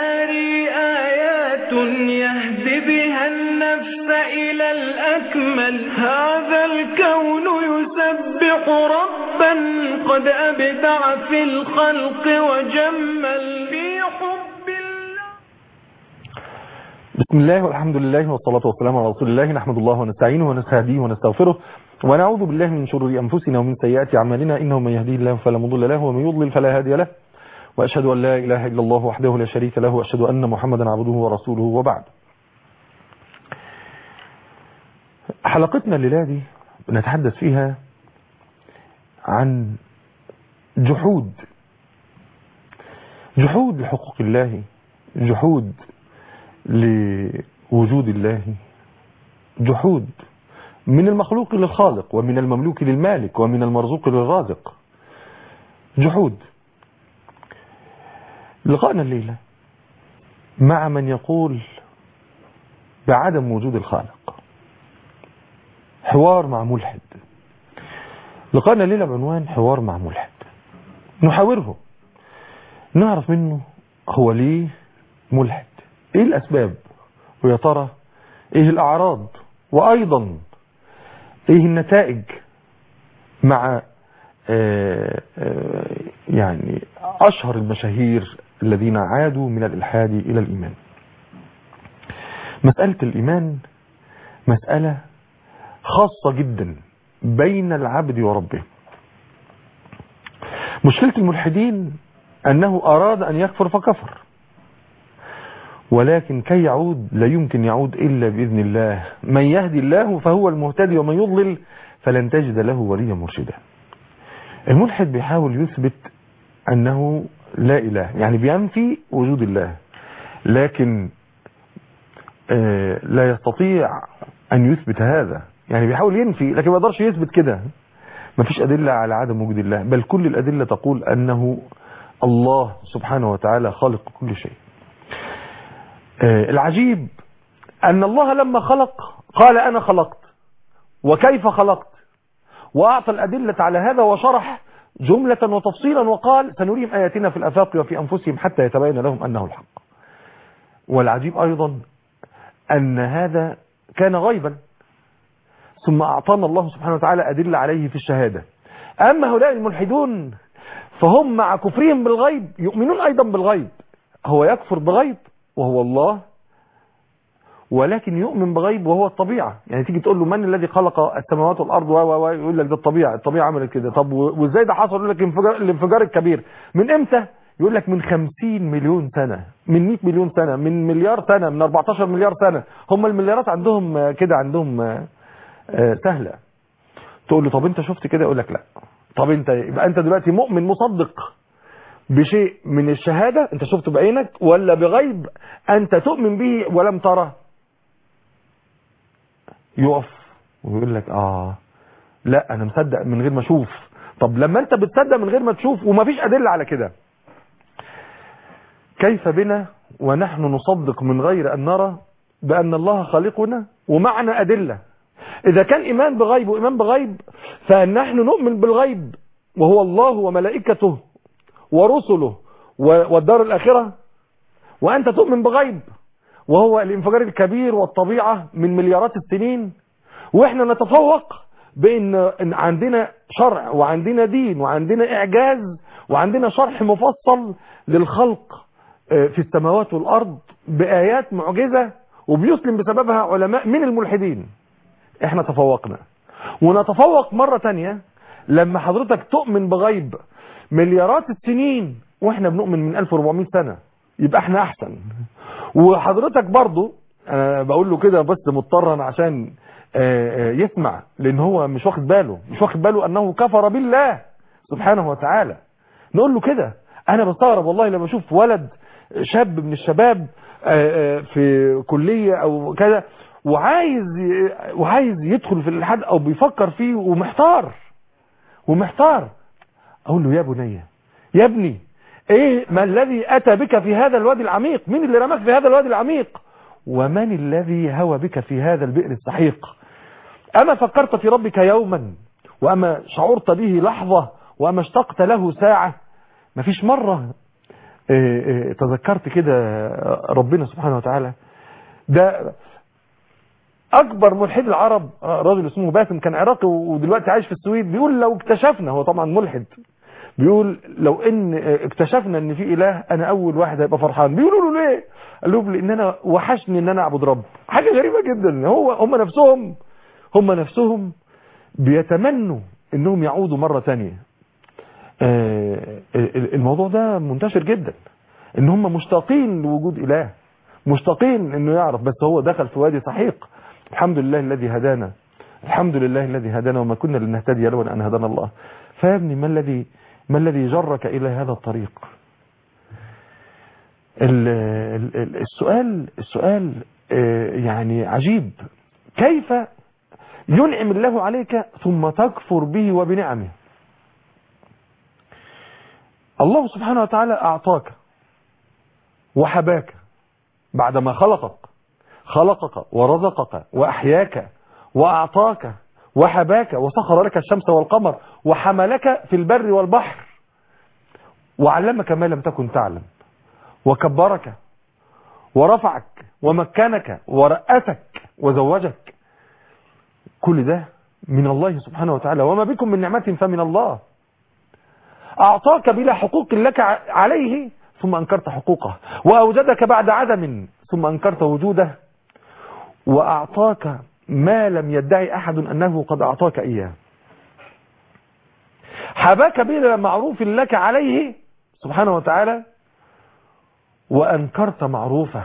الباري آيات يهدي بها النفس إلى الأكمل هذا الكون يسبح ربا قد أبدع في الخلق وجمل في حب الله بسم الله والحمد لله والصلاة والسلام على رسول الله نحمد الله ونستعينه ونستهديه ونستغفره ونعوذ بالله من شرور أنفسنا ومن سيئات أعمالنا إنه من يهديه الله فلا مضل له ومن يضلل فلا هادي له وأشهد أن لا إله إلا الله وحده لا شريك له وأشهد أن محمدا عبده ورسوله وبعد حلقتنا الليلة دي نتحدث فيها عن جحود جحود لحقوق الله جحود لوجود الله جحود من المخلوق للخالق ومن المملوك للمالك ومن المرزوق للرازق جحود لقائنا الليلة مع من يقول بعدم وجود الخالق حوار مع ملحد لقائنا الليلة بعنوان حوار مع ملحد نحاوره نعرف منه هو ليه ملحد ايه الاسباب ويا ترى ايه الاعراض وايضا ايه النتائج مع آآ آآ يعني اشهر المشاهير الذين عادوا من الالحاد الى الايمان مسألة الايمان مسألة خاصة جدا بين العبد وربه مشكلة الملحدين انه اراد ان يكفر فكفر ولكن كي يعود لا يمكن يعود إلا بإذن الله من يهدي الله فهو المهتدي ومن يضلل فلن تجد له وليا مرشدا الملحد بيحاول يثبت أنه لا إله يعني بينفي وجود الله لكن لا يستطيع أن يثبت هذا يعني بيحاول ينفي لكن ما يقدرش يثبت كده ما فيش أدلة على عدم وجود الله بل كل الأدلة تقول أنه الله سبحانه وتعالى خالق كل شيء العجيب أن الله لما خلق قال أنا خلقت وكيف خلقت وأعطى الأدلة على هذا وشرح جملة وتفصيلا وقال سنريهم آياتنا في الأفاق وفي أنفسهم حتى يتبين لهم أنه الحق والعجيب أيضا أن هذا كان غيبا ثم أعطانا الله سبحانه وتعالى أدلة عليه في الشهادة أما هؤلاء الملحدون فهم مع كفرهم بالغيب يؤمنون أيضا بالغيب هو يكفر بغيب وهو الله ولكن يؤمن بغيب وهو الطبيعة يعني تيجي تقول له من الذي خلق السماوات والأرض و يقول لك ده الطبيعة الطبيعة عملت كده طب وازاي ده حصل يقول لك الانفجار, الانفجار الكبير من امتى يقول لك من 50 مليون سنة من 100 مليون سنة من مليار سنة من 14 مليار سنة هم المليارات عندهم كده عندهم سهلة تقول له طب انت شفت كده يقول لك لا طب انت يبقى انت دلوقتي مؤمن مصدق بشيء من الشهادة انت شفته بعينك ولا بغيب انت تؤمن به ولم ترى يقف ويقول لك اه لا انا مصدق من غير ما اشوف طب لما انت بتصدق من غير ما تشوف ومفيش ادلة على كده كيف بنا ونحن نصدق من غير ان نرى بان الله خالقنا ومعنا ادلة اذا كان ايمان بغيب وايمان بغيب فنحن نؤمن بالغيب وهو الله وملائكته ورسله والدار الآخرة وأنت تؤمن بغيب وهو الانفجار الكبير والطبيعة من مليارات السنين وإحنا نتفوق بأن عندنا شرع وعندنا دين وعندنا إعجاز وعندنا شرح مفصل للخلق في السماوات والأرض بآيات معجزة وبيسلم بسببها علماء من الملحدين إحنا تفوقنا ونتفوق مرة تانية لما حضرتك تؤمن بغيب مليارات السنين واحنا بنؤمن من 1400 سنة يبقى احنا احسن وحضرتك برضو انا بقول له كده بس مضطرا عشان يسمع لان هو مش واخد باله مش واخد باله انه كفر بالله سبحانه وتعالى نقول له كده انا بستغرب والله لما اشوف ولد شاب من الشباب في كلية او كذا وعايز وعايز يدخل في الالحاد او بيفكر فيه ومحتار ومحتار اقول له يا بني يا ابني ايه ما الذي اتى بك في هذا الوادي العميق مين اللي رماك في هذا الوادي العميق ومن الذي هوى بك في هذا البئر السحيق اما فكرت في ربك يوما واما شعرت به لحظة واما اشتقت له ساعة مفيش مرة إيه إيه تذكرت كده ربنا سبحانه وتعالى ده اكبر ملحد العرب راجل اسمه باسم كان عراقي ودلوقتي عايش في السويد بيقول لو اكتشفنا هو طبعا ملحد بيقول لو ان اكتشفنا ان في اله انا اول واحد هيبقى فرحان بيقولوا له ليه قال لهم لان انا وحشني ان انا اعبد رب حاجه غريبه جدا هو هم نفسهم هم نفسهم بيتمنوا انهم يعودوا مره تانية آه الموضوع ده منتشر جدا ان هم مشتاقين لوجود اله مشتاقين انه يعرف بس هو دخل في وادي سحيق الحمد لله الذي هدانا الحمد لله الذي هدانا وما كنا لنهتدي لولا ان هدانا الله فيا ابني ما الذي ما الذي جرك الى هذا الطريق السؤال السؤال يعني عجيب كيف ينعم الله عليك ثم تكفر به وبنعمه الله سبحانه وتعالى أعطاك وحباك بعدما خلقك خلقك ورزقك وأحياك وأعطاك وحباك وسخر لك الشمس والقمر وحملك في البر والبحر وعلمك ما لم تكن تعلم وكبرك ورفعك ومكنك ورأتك وزوجك كل ده من الله سبحانه وتعالى وما بكم من نعمة فمن الله أعطاك بلا حقوق لك عليه ثم أنكرت حقوقه وأوجدك بعد عدم ثم أنكرت وجوده وأعطاك ما لم يدعي أحد أنه قد أعطاك إياه حباك بلا معروف لك عليه سبحانه وتعالى وأنكرت معروفه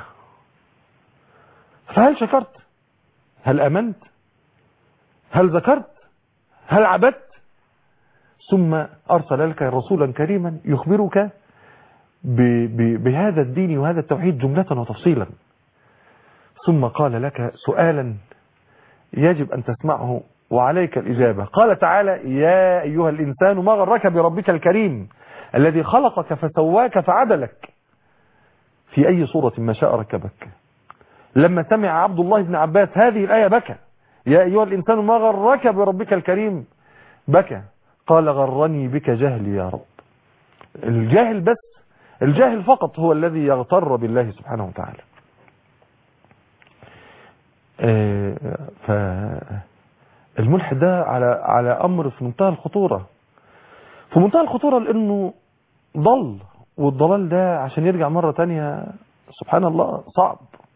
فهل شكرت هل أمنت هل ذكرت هل عبدت ثم أرسل لك رسولا كريما يخبرك ب ب بهذا الدين وهذا التوحيد جملة وتفصيلا ثم قال لك سؤالا يجب أن تسمعه وعليك الإجابة قال تعالى يا أيها الإنسان ما غرك بربك الكريم الذي خلقك فسواك فعدلك في أي صورة ما شاء ركبك لما سمع عبد الله بن عباس هذه الآية بكى يا أيها الإنسان ما غرك بربك الكريم بكى قال غرني بك جهلي يا رب الجاهل بس الجاهل فقط هو الذي يغتر بالله سبحانه وتعالى فالملحد ده على على أمر في منتهى الخطورة في منتهى الخطورة لأنه ضل والضلال ده عشان يرجع مرة تانية سبحان الله صعب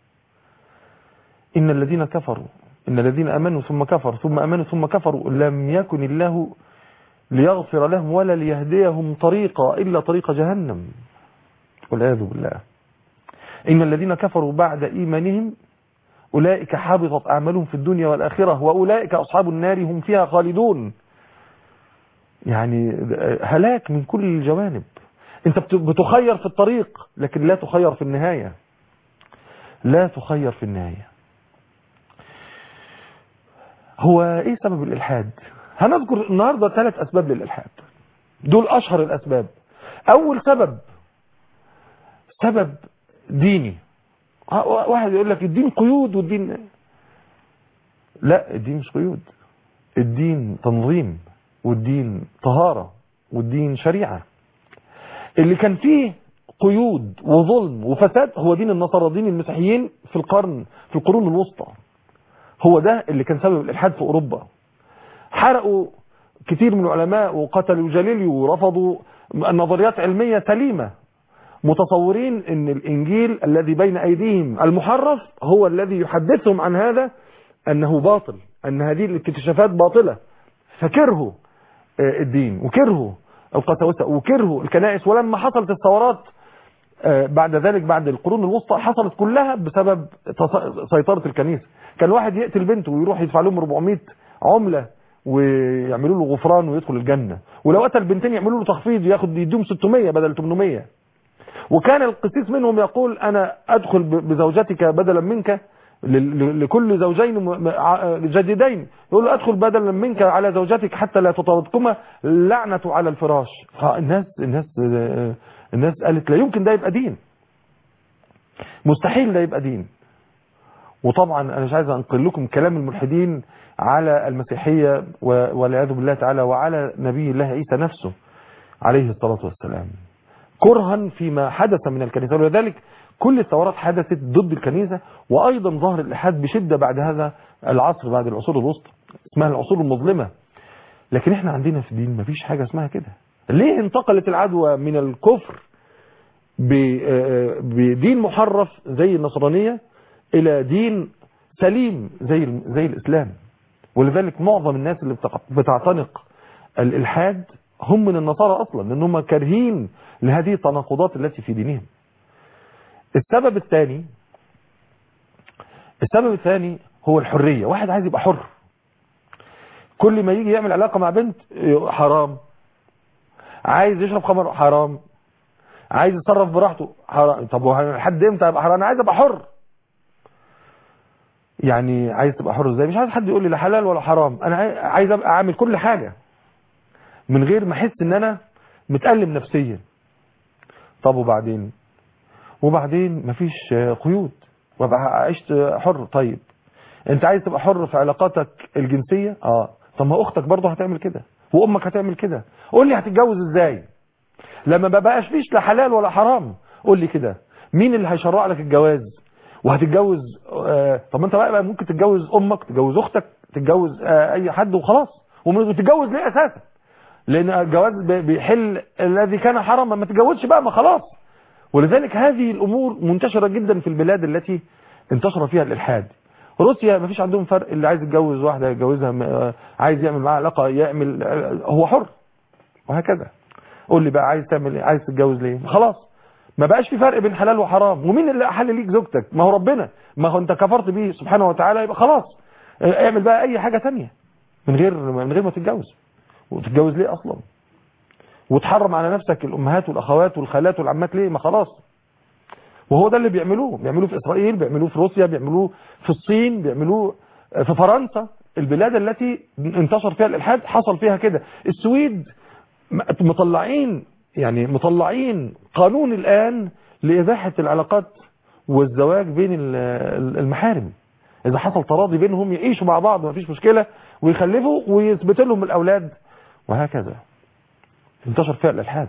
إن الذين كفروا إن الذين أمنوا ثم كفروا ثم أمنوا ثم كفروا لم يكن الله ليغفر لهم ولا ليهديهم طريقا إلا طريق جهنم والعياذ بالله إن الذين كفروا بعد إيمانهم أولئك حبطت أعمالهم في الدنيا والآخرة وأولئك أصحاب النار هم فيها خالدون يعني هلاك من كل الجوانب انت بتخير في الطريق لكن لا تخير في النهاية لا تخير في النهاية هو ايه سبب الالحاد هنذكر النهاردة ثلاث اسباب للالحاد دول اشهر الاسباب اول سبب سبب ديني واحد يقول لك الدين قيود والدين لا الدين مش قيود الدين تنظيم والدين طهارة والدين شريعة اللي كان فيه قيود وظلم وفساد هو دين النصارى دين المسيحيين في القرن في القرون الوسطى هو ده اللي كان سبب الالحاد في اوروبا حرقوا كثير من العلماء وقتلوا جاليليو ورفضوا نظريات علمية سليمة متصورين ان الانجيل الذي بين ايديهم المحرف هو الذي يحدثهم عن هذا انه باطل ان هذه الاكتشافات باطلة فكرهوا الدين وكرهوا القساوسة وكرهوا الكنائس ولما حصلت الثورات بعد ذلك بعد القرون الوسطى حصلت كلها بسبب سيطرة الكنيسة كان واحد يقتل بنته ويروح يدفع لهم 400 عملة ويعملوا له غفران ويدخل الجنة ولو قتل بنتين يعملوا له تخفيض ياخد يديهم 600 بدل 800 وكان القسيس منهم يقول انا ادخل بزوجتك بدلا منك لكل زوجين جديدين يقول له ادخل بدلا منك على زوجتك حتى لا تطردكما لعنة على الفراش الناس الناس الناس قالت لا يمكن ده يبقى دين مستحيل ده يبقى دين وطبعا انا مش عايز انقل لكم كلام الملحدين على المسيحية والعياذ بالله تعالى وعلى نبي الله عيسى نفسه عليه الصلاة والسلام كرها فيما حدث من الكنيسة ولذلك كل الثورات حدثت ضد الكنيسة وأيضا ظهر الإلحاد بشدة بعد هذا العصر بعد العصور الوسطى اسمها العصور المظلمة لكن احنا عندنا في الدين مفيش حاجة اسمها كده ليه انتقلت العدوى من الكفر بدين محرف زي النصرانية إلى دين سليم زي زي الإسلام ولذلك معظم الناس اللي بتعتنق الإلحاد هم من النصارى أصلا لأن هم كارهين لهذه التناقضات التي في دينهم السبب الثاني السبب الثاني هو الحرية واحد عايز يبقى حر كل ما يجي يعمل علاقة مع بنت حرام عايز يشرب خمر حرام عايز يتصرف براحته حرام طب لحد امتى ابقى حرام انا عايز ابقى حر يعني عايز تبقى حر ازاي مش عايز حد يقول لي لا حلال ولا حرام انا عايز ابقى اعمل كل حاجة من غير ما احس ان انا متألم نفسيا طب وبعدين وبعدين مفيش قيود وابقى عشت حر طيب انت عايز تبقى حر في علاقاتك الجنسية اه طب ما اختك برضه هتعمل كده وامك هتعمل كده قول لي هتتجوز ازاي لما ما بقاش فيش لا حلال ولا حرام قول لي كده مين اللي هيشرع لك الجواز وهتتجوز آه طب ما انت بقى ممكن تتجوز امك تتجوز اختك تتجوز آه اي حد وخلاص وتتجوز ليه اساسا لان الجواز بيحل الذي كان حراما ما تتجوزش بقى ما خلاص ولذلك هذه الامور منتشره جدا في البلاد التي انتشر فيها الالحاد روسيا ما فيش عندهم فرق اللي عايز يتجوز واحده يتجوزها عايز يعمل معاها علاقه يعمل هو حر وهكذا قول لي بقى عايز تعمل ايه عايز تتجوز ليه خلاص ما بقاش في فرق بين حلال وحرام ومين اللي احل ليك زوجتك ما هو ربنا ما هو انت كفرت بيه سبحانه وتعالى يبقى خلاص اعمل بقى اي حاجه تانية من غير من غير ما تتجوز وتتجوز ليه اصلا وتحرم على نفسك الامهات والاخوات والخالات والعمات ليه ما خلاص وهو ده اللي بيعملوه بيعملوه في اسرائيل بيعملوه في روسيا بيعملوه في الصين بيعملوه في فرنسا البلاد التي انتشر فيها الالحاد حصل فيها كده السويد مطلعين يعني مطلعين قانون الان لاباحه العلاقات والزواج بين المحارم اذا حصل تراضي بينهم يعيشوا مع بعض ما فيش مشكله ويخلفوا ويثبت لهم الاولاد وهكذا انتشر فيها الالحاد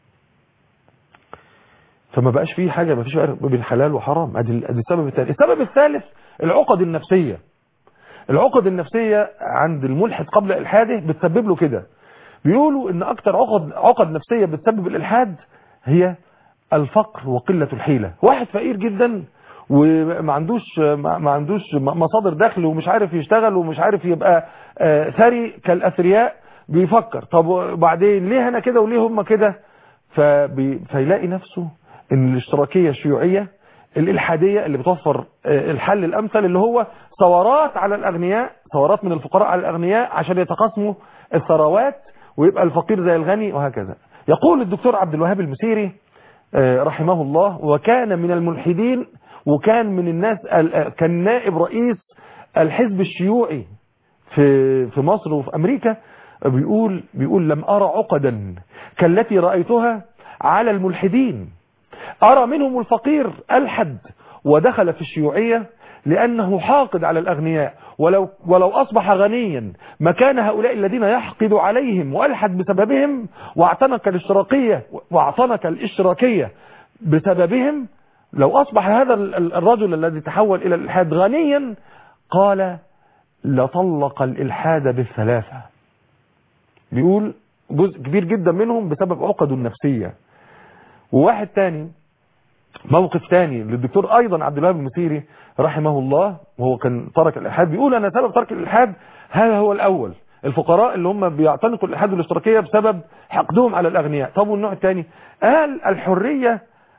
فما بقاش فيه حاجة ما فيش فرق بين حلال وحرام ادي ادي السبب الثاني السبب الثالث العقد النفسية العقد النفسية عند الملحد قبل الحاده بتسبب له كده بيقولوا ان اكتر عقد عقد نفسية بتسبب الالحاد هي الفقر وقلة الحيلة واحد فقير جدا وما عندوش ما عندوش مصادر دخل ومش عارف يشتغل ومش عارف يبقى ثري كالاثرياء بيفكر طب وبعدين ليه انا كده وليه هم كده فبي... فيلاقي نفسه ان الاشتراكية الشيوعية الالحادية اللي بتوفر الحل الامثل اللي هو ثورات على الاغنياء ثورات من الفقراء على الاغنياء عشان يتقاسموا الثروات ويبقى الفقير زي الغني وهكذا يقول الدكتور عبد الوهاب المسيري رحمه الله وكان من الملحدين وكان من الناس كان نائب رئيس الحزب الشيوعي في في مصر وفي امريكا بيقول بيقول لم ارى عقدا كالتي رايتها على الملحدين ارى منهم الفقير الحد ودخل في الشيوعيه لانه حاقد على الاغنياء ولو ولو اصبح غنيا مكان هؤلاء الذين يحقد عليهم والحد بسببهم واعتنق الاشتراكيه واعتنق الاشتراكيه بسببهم لو اصبح هذا الرجل الذي تحول الى الالحاد غنيا قال لطلق الالحاد بالثلاثه بيقول جزء كبير جدا منهم بسبب عقده النفسية وواحد تاني موقف تاني للدكتور ايضا عبد الوهاب المسيري رحمه الله وهو كان ترك الالحاد بيقول انا سبب ترك الالحاد هذا هو الاول الفقراء اللي هم بيعتنقوا الالحاد والاشتراكيه بسبب حقدهم على الاغنياء طب والنوع الثاني قال الحريه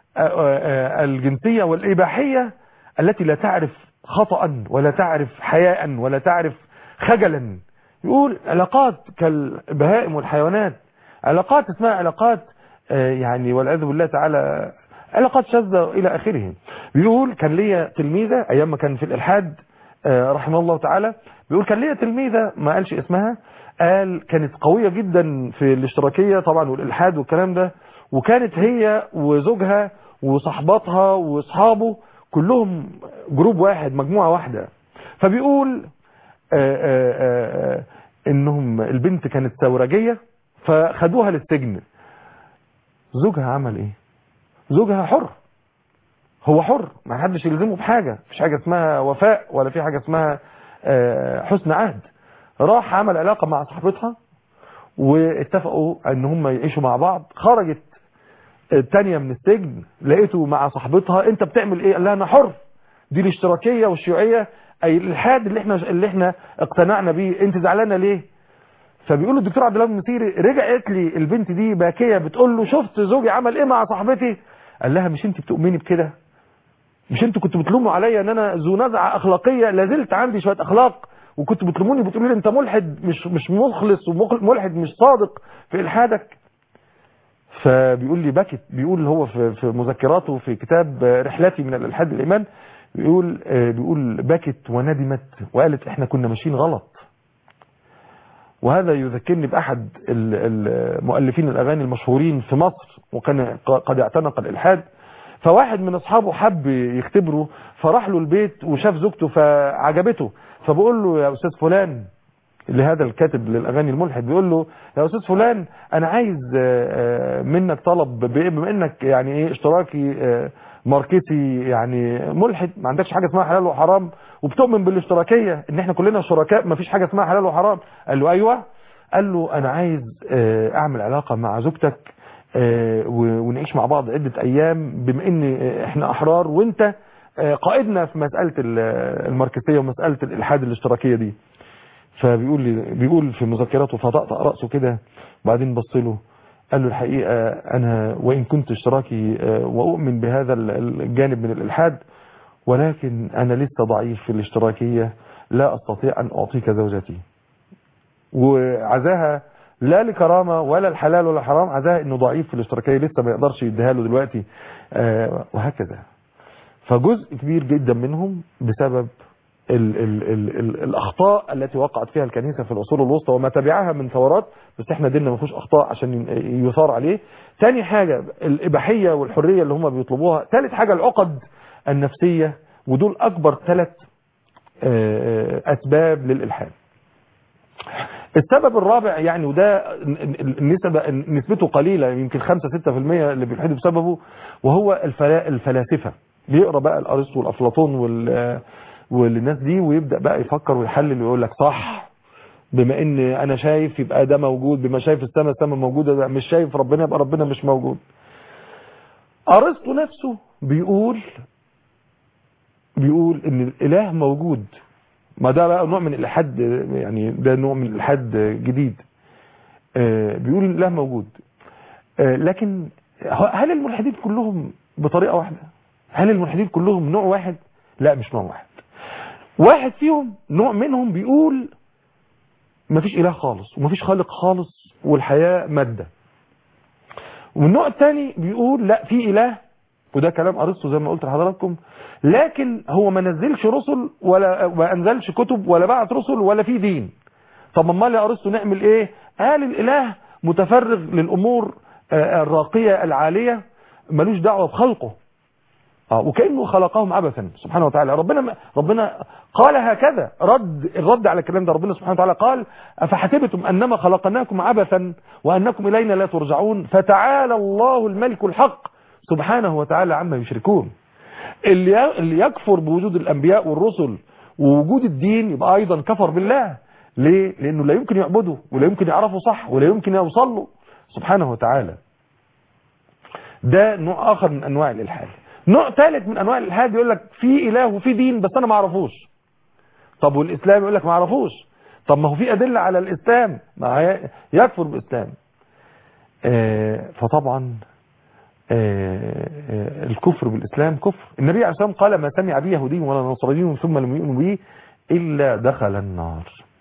الجنسيه والاباحيه التي لا تعرف خطا ولا تعرف حياء ولا تعرف خجلا يقول علاقات كالبهائم والحيوانات علاقات اسمها علاقات يعني والعياذ بالله تعالى علاقات شاذة إلى آخره بيقول كان ليا تلميذة أيام ما كان في الإلحاد رحمه الله تعالى بيقول كان ليا تلميذة ما قالش اسمها قال كانت قوية جدا في الاشتراكية طبعا والإلحاد والكلام ده وكانت هي وزوجها وصحباتها واصحابه كلهم جروب واحد مجموعة واحدة فبيقول آآ آآ انهم البنت كانت ثورجية فخدوها للسجن زوجها عمل ايه زوجها حر هو حر ما حدش يلزمه بحاجة مفيش حاجة اسمها وفاء ولا في حاجة اسمها آه، حسن عهد راح عمل علاقة مع صاحبتها واتفقوا ان هم يعيشوا مع بعض خرجت التانية من السجن لقيته مع صاحبتها انت بتعمل ايه قال لها انا حر دي الاشتراكية والشيوعية اي الالحاد اللي احنا اللي احنا اقتنعنا بيه انت زعلانة ليه فبيقول له الدكتور عبد الله بن مسيري رجعت لي البنت دي باكيه بتقول له شفت زوجي عمل ايه مع صاحبتي قال لها مش انت بتؤمني بكده مش انتوا كنتوا بتلوموا عليا ان انا ذو نزعه اخلاقيه لازلت عندي شويه اخلاق وكنتوا بتلوموني بتقولوا لي انت ملحد مش مش مخلص وملحد مش صادق في الحادك فبيقول لي بكت بيقول هو في في مذكراته في كتاب رحلتي من الالحاد الايمان بيقول آه، بيقول بكت وندمت وقالت احنا كنا ماشيين غلط وهذا يذكرني بأحد ال- المؤلفين الأغاني المشهورين في مصر وكان ق- قد اعتنق الإلحاد فواحد من أصحابه حب يختبره فراح له البيت وشاف زوجته فعجبته فبقول له يا أستاذ فلان لهذا الكاتب للأغاني الملحد بيقول له يا أستاذ فلان أنا عايز آه، آه، منك طلب ب- بما إنك يعني إيه اشتراكي آه، ماركتي يعني ملحد ما عندكش حاجة اسمها حلال وحرام وبتؤمن بالاشتراكية ان احنا كلنا شركاء ما فيش حاجة اسمها حلال وحرام قال له ايوه قال له انا عايز آه، اعمل علاقة مع زوجتك آه، و- ونعيش مع بعض عدة ايام بما ان آه، احنا احرار وانت آه، قائدنا في مسألة ال- الماركتية ومسألة الالحاد الاشتراكية دي فبيقول لي بيقول في مذكراته فطأطأ رأسه كده وبعدين بص له قال له الحقيقة أنا وإن كنت اشتراكي آه، وأؤمن بهذا ال- الجانب من الإلحاد ولكن أنا لسه ضعيف في الاشتراكية لا أستطيع أن أعطيك زوجتي وعزاها لا لكرامة ولا الحلال ولا الحرام عزاها انه ضعيف في الاشتراكية لسه ما يقدرش يديها له دلوقتي آه، وهكذا فجزء كبير جدا منهم بسبب ال ال ال ال الاخطاء التي وقعت فيها الكنيسه في العصور الوسطى وما تبعها من ثورات بس احنا ديننا ما فيهوش اخطاء عشان ي- يثار عليه تاني حاجه الاباحيه والحريه اللي هم بيطلبوها ثالث حاجه العقد النفسيه ودول اكبر ثلاث اسباب للالحاد السبب الرابع يعني وده النسبة نسبته قليلة يمكن 5 6% اللي بيلحدوا بسببه وهو الفلا الفلاسفة بيقرا بقى الارسطو والافلاطون وال والناس دي ويبدا بقى يفكر ويحلل ويقول لك صح بما ان انا شايف يبقى ده موجود بما شايف السماء السماء موجوده ده مش شايف ربنا يبقى ربنا مش موجود ارسطو نفسه بيقول بيقول ان الاله موجود ما ده بقى نوع من الالحاد يعني ده نوع من الالحاد جديد آه، بيقول ان الاله موجود آه، لكن هل الملحدين كلهم بطريقه واحده هل الملحدين كلهم نوع واحد لا مش نوع واحد واحد فيهم نوع منهم بيقول مفيش اله خالص ومفيش خالق خالص والحياه ماده والنوع الثاني بيقول لا في اله وده كلام ارسطو زي ما قلت لحضراتكم لكن هو ما نزلش رسل ولا ما انزلش كتب ولا بعت رسل ولا في دين طب امال يا ارسطو نعمل ايه قال الاله متفرغ للامور آه، الراقيه العاليه ملوش دعوه بخلقه اه وكانه خلقهم عبثا سبحانه وتعالى ربنا ما ربنا قال هكذا رد الرد على الكلام ده ربنا سبحانه وتعالى قال افحسبتم انما خلقناكم عبثا وانكم الينا لا ترجعون فتعالى الله الملك الحق سبحانه وتعالى عما يشركون اللي ي- اللي يكفر بوجود الانبياء والرسل ووجود الدين يبقى ايضا كفر بالله ليه لانه لا يمكن يعبده ولا يمكن يعرفه صح ولا يمكن يوصل له سبحانه وتعالى ده نوع اخر من انواع الالحاد نوع ثالث من انواع الالحاد يقول لك في اله وفي دين بس انا ما اعرفوش طب والاسلام يقول لك ما اعرفوش طب ما هو في ادله على الاسلام ما هي- يكفر بالاسلام آه، فطبعا آه، آه، الكفر بالاسلام كفر النبي عليه الصلاه والسلام قال ما سمع به يهودي ولا نصراني ثم لم يؤمن به الا دخل النار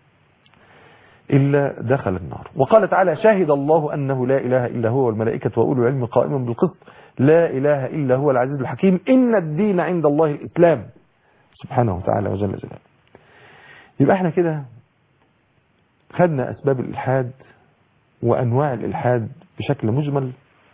إلا دخل النار وقال تعالى شهد الله أنه لا إله إلا هو والملائكة وأولو العلم قائما بالقسط لا إله إلا هو العزيز الحكيم إن الدين عند الله الإسلام سبحانه وتعالى وجل جلاله يبقى احنا كده خدنا أسباب الإلحاد وأنواع الإلحاد بشكل مجمل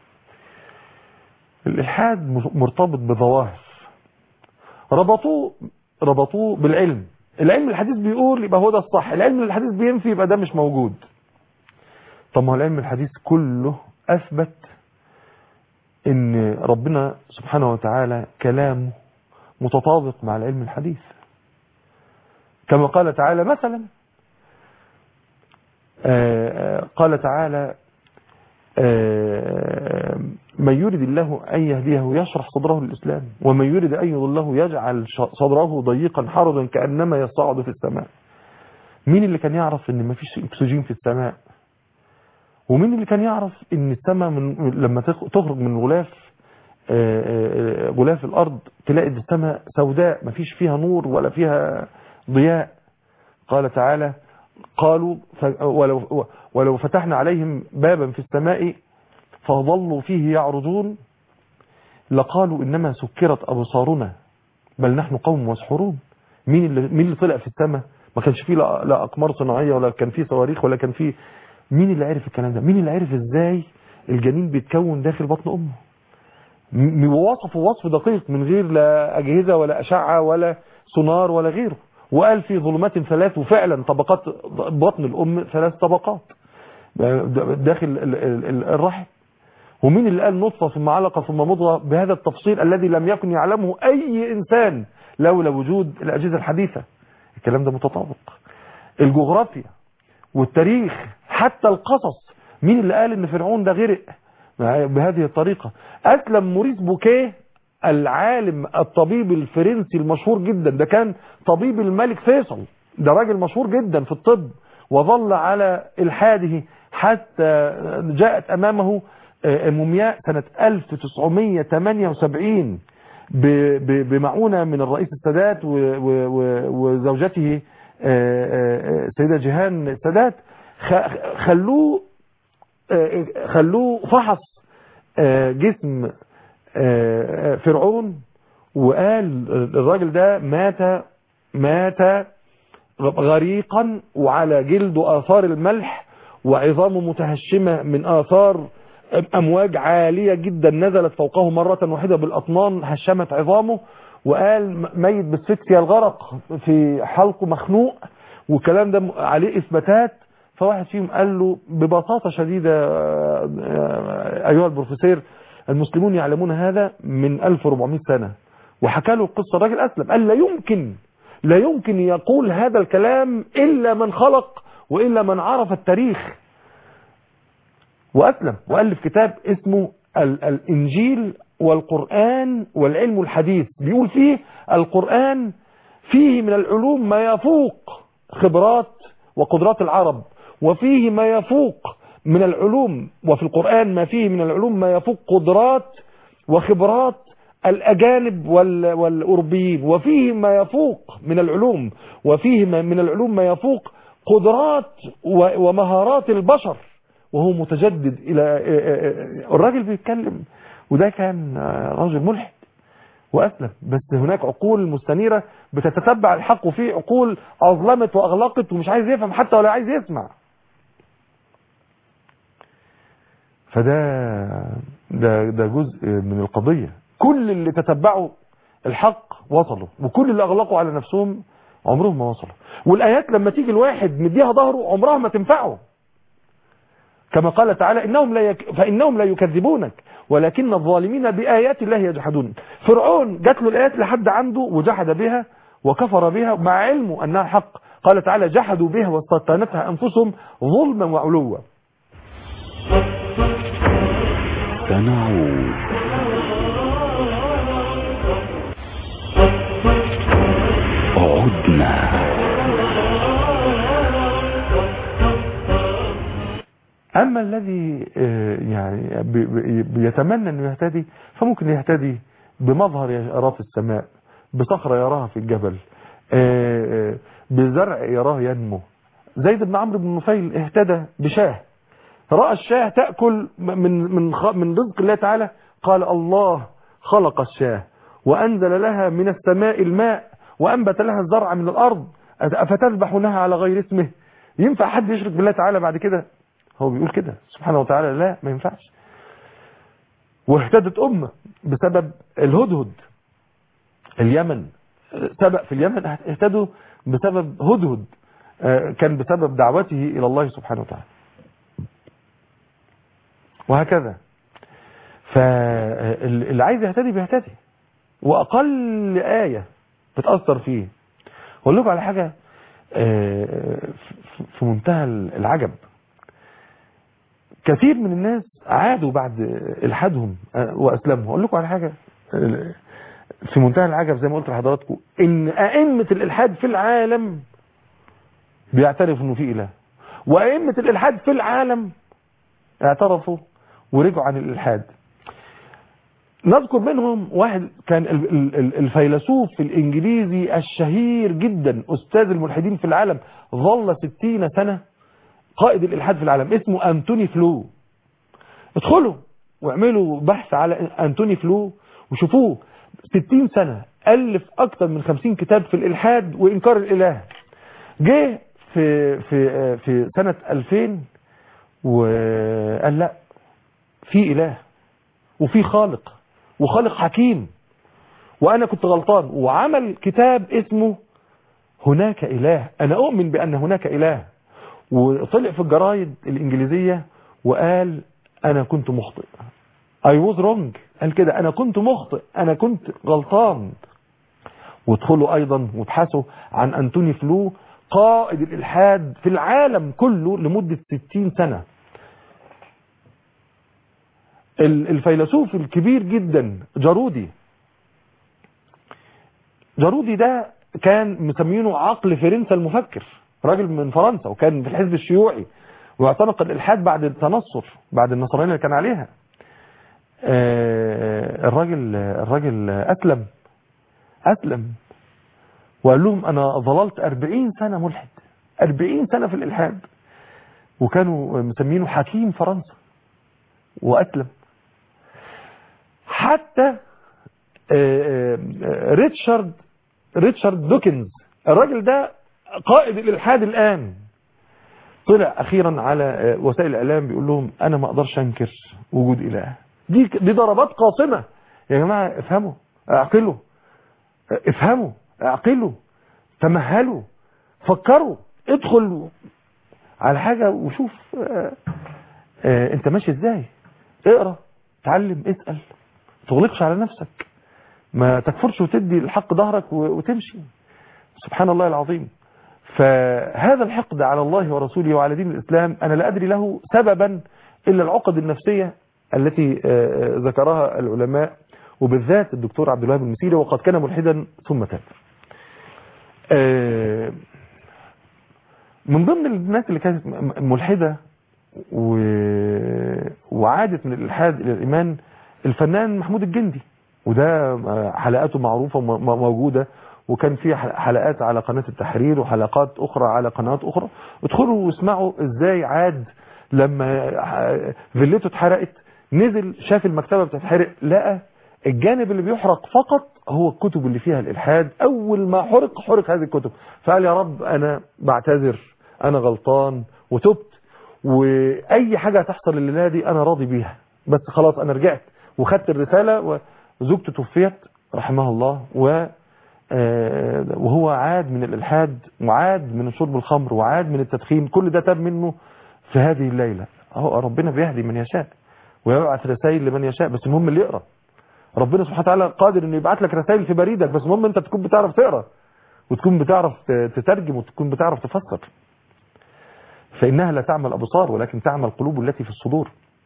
الإلحاد مرتبط بظواهر ربطوه ربطوه بالعلم العلم الحديث بيقول يبقى هو ده الصح العلم الحديث بينفي يبقى ده مش موجود طب ما هو العلم الحديث كله أثبت ان ربنا سبحانه وتعالى كلامه متطابق مع العلم الحديث كما قال تعالى مثلا قال تعالى من يريد الله أن يهديه يشرح صدره للإسلام ومن يريد أن يضله يجعل صدره ضيقا حرجا كأنما يصعد في السماء مين اللي كان يعرف ان مفيش اكسجين في السماء ومين اللي كان يعرف ان السماء من لما تخرج من غلاف غلاف الارض تلاقي السماء سوداء مفيش فيها نور ولا فيها ضياء قال تعالى قالوا ولو, ولو فتحنا عليهم بابا في السماء فظلوا فيه يعرجون لقالوا إنما سكرت أبصارنا بل نحن قوم مسحورون مين اللي, مين اللي طلع في السماء ما كانش فيه لا, لا أقمار صناعية ولا كان فيه صواريخ ولا كان فيه مين اللي عرف الكلام ده مين اللي عرف ازاي الجنين بيتكون داخل بطن أمه ووصفوا وصف دقيق من غير لا أجهزة ولا أشعة ولا سونار ولا غيره وقال في ظلمات ثلاث وفعلا طبقات بطن الأم ثلاث طبقات داخل الرحم ومين اللي قال نطفة ثم علقة ثم مضغة بهذا التفصيل الذي لم يكن يعلمه أي إنسان لولا وجود الأجهزة الحديثة الكلام ده متطابق الجغرافيا والتاريخ حتى القصص مين اللي قال ان فرعون ده غرق بهذه الطريقة أسلم موريس بوكيه العالم الطبيب الفرنسي المشهور جدا ده كان طبيب الملك فيصل ده راجل مشهور جدا في الطب وظل على الحاده حتى جاءت أمامه مومياء سنة 1978 بمعونة من الرئيس السادات وزوجته سيدة جيهان السادات خلوه خلوه فحص جسم فرعون وقال الراجل ده مات مات غريقا وعلى جلده آثار الملح وعظامه متهشمة من آثار أمواج عالية جدا نزلت فوقه مرة واحدة بالأطنان هشمت عظامه وقال ميت بالسكسيا الغرق في حلقه مخنوق والكلام ده عليه إثباتات فواحد فيهم قال له ببساطة شديدة أيها البروفيسور المسلمون يعلمون هذا من 1400 سنة وحكى له القصة الراجل أسلم قال لا يمكن لا يمكن يقول هذا الكلام إلا من خلق وإلا من عرف التاريخ وأسلم وألف كتاب اسمه الإنجيل والقرآن والعلم الحديث بيقول فيه القرآن فيه من العلوم ما يفوق خبرات وقدرات العرب وفيه ما يفوق من العلوم وفي القرآن ما فيه من العلوم ما يفوق قدرات وخبرات الأجانب والأوروبيين وفيه ما يفوق من العلوم وفيه من العلوم ما يفوق قدرات ومهارات البشر وهو متجدد إلى الراجل بيتكلم وده كان راجل ملحد وأسلم بس هناك عقول مستنيرة بتتتبع الحق وفي عقول أظلمت وأغلقت ومش عايز يفهم حتى ولا عايز يسمع فده ده ده جزء من القضية كل اللي تتبعوا الحق وصلوا وكل اللي أغلقوا على نفسهم عمرهم ما وصلوا والآيات لما تيجي الواحد مديها ظهره عمرها ما تنفعه كما قال تعالى إنهم لا يك... فإنهم لا يكذبونك ولكن الظالمين بآيات الله يجحدون فرعون جات له الآيات لحد عنده وجحد بها وكفر بها مع علمه أنها حق قال تعالى جحدوا بها واستيقنتها أنفسهم ظلما وعلوا سنعود عدنا أما الذي يعني بيتمنى أنه يهتدي فممكن يهتدي بمظهر يراه في السماء بصخرة يراها في الجبل بزرع يراه ينمو زيد بن عمرو بن نفيل اهتدى بشاه رأى الشاه تأكل من من من رزق الله تعالى قال الله خلق الشاه وأنزل لها من السماء الماء وأنبت لها الزرع من الأرض أفتذبحونها على غير اسمه ينفع حد يشرك بالله تعالى بعد كده هو بيقول كده سبحانه وتعالى لا ما ينفعش واهتدت أمة بسبب الهدهد اليمن سبق في اليمن اهتدوا بسبب هدهد كان بسبب دعوته إلى الله سبحانه وتعالى وهكذا فاللي عايز يهتدي بيهتدي واقل ايه بتاثر فيه اقول لكم على حاجه آه، في- في منتهى العجب كثير من الناس عادوا بعد الحادهم آه، واسلموا اقول لكم على حاجه آه، في منتهى العجب زي ما قلت لحضراتكم ان ائمه الالحاد في العالم بيعترفوا انه في اله وائمه الالحاد في العالم اعترفوا ورجعوا عن الالحاد نذكر منهم واحد كان ال- ال- ال- الفيلسوف الانجليزي الشهير جدا استاذ الملحدين في العالم ظل ستين سنة قائد الالحاد في العالم اسمه انتوني فلو ادخلوا واعملوا بحث على انتوني فلو وشوفوه ستين سنة الف اكتر من خمسين كتاب في الالحاد وانكار الاله جه في في في سنة 2000 وقال لا في اله وفي خالق وخالق حكيم وانا كنت غلطان وعمل كتاب اسمه هناك اله انا اؤمن بان هناك اله وطلع في الجرايد الانجليزية وقال انا كنت مخطئ I was wrong قال كده انا كنت مخطئ انا كنت غلطان وادخلوا ايضا وابحثوا عن انتوني فلو قائد الالحاد في العالم كله لمدة 60 سنة ال- الفيلسوف الكبير جدا جارودي جارودي ده كان مسمينه عقل فرنسا المفكر راجل من فرنسا وكان في الحزب الشيوعي واعتنق الالحاد بعد التنصر بعد النصرانيه اللي كان عليها آه، الراجل الراجل اسلم اسلم وقال لهم انا ظللت 40 سنه ملحد 40 سنه في الالحاد وكانوا مسمينه حكيم فرنسا واسلم حتى آه، آه، ريتشارد ريتشارد دوكنز الراجل ده قائد الالحاد الان طلع اخيرا على آه، وسائل الاعلام بيقول لهم انا ما اقدرش انكر وجود اله دي دي ضربات قاصمه يا جماعه افهموا اعقلوا افهموا اعقلوا تمهلوا فكروا ادخل على حاجه وشوف آه، آه، انت ماشي ازاي اقرا اتعلم اسال تغلقش على نفسك ما تكفرش وتدي الحق ظهرك و- وتمشي سبحان الله العظيم فهذا الحقد على الله ورسوله وعلى دين الإسلام أنا لا أدري له سببا إلا العقد النفسية التي آه، ذكرها العلماء وبالذات الدكتور عبد الوهاب المسيري وقد كان ملحدا ثم تاب آه، من ضمن الناس اللي كانت م- ملحدة و... وعادت من الإلحاد إلى الإيمان الفنان محمود الجندي وده آه، حلقاته معروفة وموجودة وكان في ح- حلقات على قناة التحرير وحلقات أخرى على قنوات أخرى ادخلوا واسمعوا ازاي عاد لما ح- فيلته اتحرقت نزل شاف المكتبة بتتحرق لقى الجانب اللي بيحرق فقط هو الكتب اللي فيها الإلحاد أول ما حرق حرق هذه الكتب فقال يا رب أنا بعتذر أنا غلطان وتبت وأي حاجة هتحصل الليلة دي أنا راضي بيها بس خلاص أنا رجعت وخدت الرسالة وزوجته توفيت رحمها الله و آه، وهو عاد من الإلحاد وعاد من شرب الخمر وعاد من التدخين كل ده تاب منه في هذه الليلة اهو ربنا بيهدي من يشاء ويبعث رسائل لمن يشاء بس المهم اللي يقرأ ربنا سبحانه وتعالى قادر انه يبعت لك رسائل في بريدك بس المهم انت تكون بتعرف تقرا وتكون بتعرف ت- تترجم وتكون بتعرف تفسر فإنها لا تعمل أبصار ولكن تعمل قلوب التي في الصدور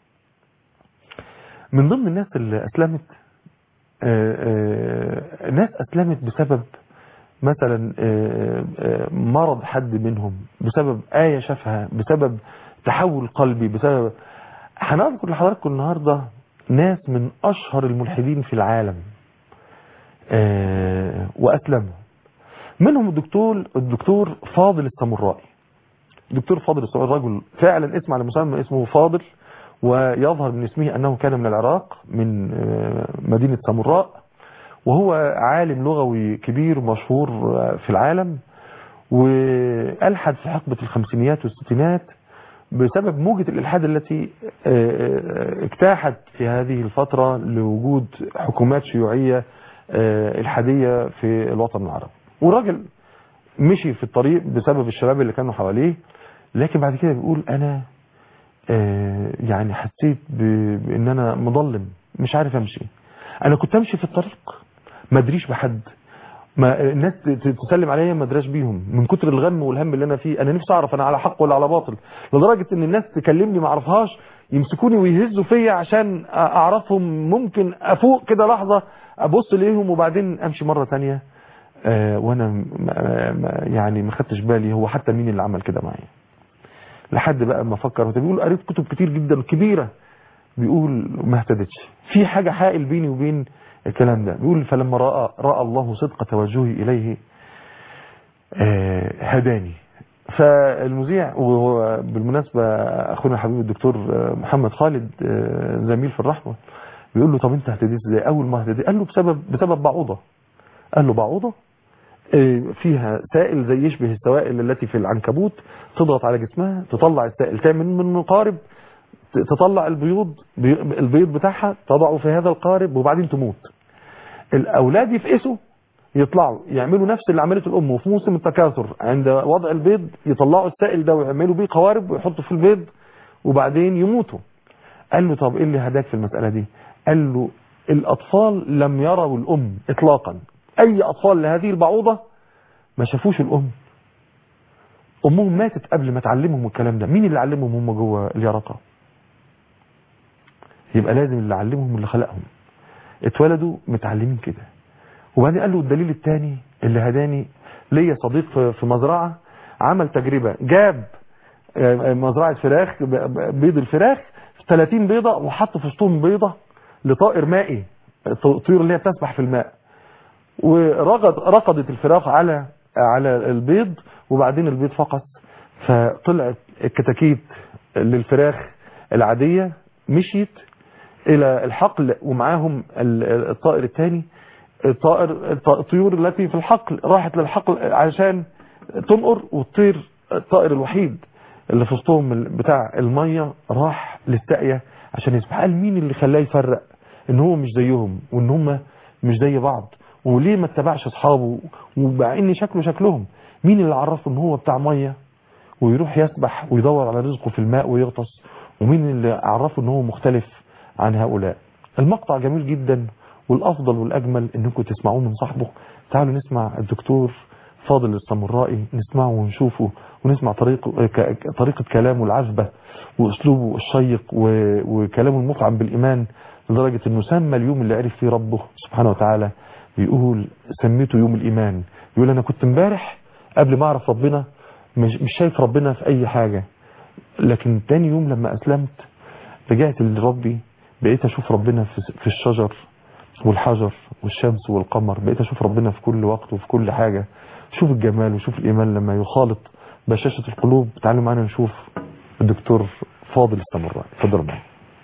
من ضمن الناس اللي أسلمت آه، آه، ناس أسلمت بسبب مثلا آه، آه، مرض حد منهم بسبب آية شافها بسبب تحول قلبي بسبب هنذكر لحضراتكم النهاردة ناس من أشهر الملحدين في العالم آه، وأسلموا منهم الدكتور الدكتور فاضل السامورائي الدكتور فاضل السامورائي رجل فعلا اسم على مسمى اسمه فاضل ويظهر من اسمه أنه كان من العراق من آه، مدينة ساموراء وهو عالم لغوي كبير مشهور آه، في العالم وألحد في حقبة الخمسينيات والستينات بسبب موجة الإلحاد التي آه، آه، اجتاحت في هذه الفترة لوجود حكومات شيوعية آه، إلحادية في الوطن العربي والراجل مشي في الطريق بسبب الشباب اللي كانوا حواليه لكن بعد كده بيقول أنا آه، يعني حسيت ب- بأن أنا مظلم مش عارف امشي انا كنت امشي في الطريق ما ادريش بحد ما الناس ت- ت- تسلم عليا ما ادراش بيهم من كتر الغم والهم اللي انا فيه انا نفسي اعرف انا على حق ولا على باطل لدرجه ان الناس تكلمني ما اعرفهاش يمسكوني ويهزوا فيا عشان أ- اعرفهم ممكن افوق كده لحظه ابص ليهم وبعدين امشي مره تانية آه، وانا م- م- يعني ما خدتش بالي هو حتى مين اللي عمل كده معايا لحد بقى ما افكر بيقول قريت كتب كتير جدا كبيره بيقول ما اهتدتش في حاجه حائل بيني وبين الكلام ده بيقول فلما راى راى الله صدق توجهي اليه آه، هداني فالمذيع وهو بالمناسبة أخونا الحبيب الدكتور آه، محمد خالد آه، زميل في الرحمة بيقول له طب أنت اهتديت ازاي أول ما اهتديت قال له بسبب بسبب بعوضة قال له بعوضة آه، فيها سائل زي يشبه السوائل التي في العنكبوت تضغط على جسمها تطلع السائل تعمل منه قارب ت- تطلع البيوض بي- البيض بتاعها تضعه في هذا القارب وبعدين تموت الأولاد يفقسوا يطلعوا يعملوا نفس اللي عملته الأم وفي موسم التكاثر عند وضع البيض يطلعوا السائل ده ويعملوا بيه قوارب ويحطوا في البيض وبعدين يموتوا قال له طب ايه اللي هداك في المسألة دي قال له الأطفال لم يروا الأم إطلاقا أي أطفال لهذه البعوضة ما شافوش الأم أمهم ماتت قبل ما تعلمهم الكلام ده مين اللي علمهم هم جوه اليرقة يبقى لازم اللي علمهم اللي خلقهم اتولدوا متعلمين كده وبعدين قال له الدليل الثاني اللي هداني ليا صديق في- في مزرعة عمل تجربة جاب آه، مزرعة فراخ ب- ب- بيض الفراخ 30 بيضة وحط في وسطهم بيضة لطائر مائي الطيور اللي هي بتسبح في الماء ورقد رقدت الفراخ على على البيض وبعدين البيض فقط فطلعت الكتاكيت للفراخ العادية مشيت الى الحقل ومعاهم ال- الطائر الثاني الطائر الط- الطيور التي في الحقل راحت للحقل عشان تنقر والطير الطائر الوحيد اللي في وسطهم ال- بتاع المية راح للساقية عشان يسبح قال مين اللي خلاه يفرق ان هو مش زيهم وان هم مش زي بعض وليه ما اتبعش اصحابه ومع ان شكله شكلهم مين اللي عرفه ان هو بتاع ميه ويروح يسبح ويدور على رزقه في الماء ويغطس ومين اللي عرفه ان هو مختلف عن هؤلاء المقطع جميل جدا والافضل والاجمل انكم تسمعوه من صاحبه تعالوا نسمع الدكتور فاضل السمرائي نسمعه ونشوفه ونسمع طريقه ك- طريقة كلامه العذبة واسلوبه الشيق و- وكلامه المطعم بالايمان لدرجة انه سمى اليوم اللي عرف فيه ربه سبحانه وتعالى بيقول سميته يوم الايمان يقول انا كنت امبارح قبل ما اعرف ربنا مش, مش شايف ربنا في اي حاجة لكن تاني يوم لما اسلمت رجعت لربي بقيت اشوف ربنا في في الشجر والحجر والشمس والقمر بقيت اشوف ربنا في كل وقت وفي كل حاجة شوف الجمال وشوف الايمان لما يخالط بشاشة القلوب تعالوا معانا نشوف الدكتور فاضل السمراء اتفضل معايا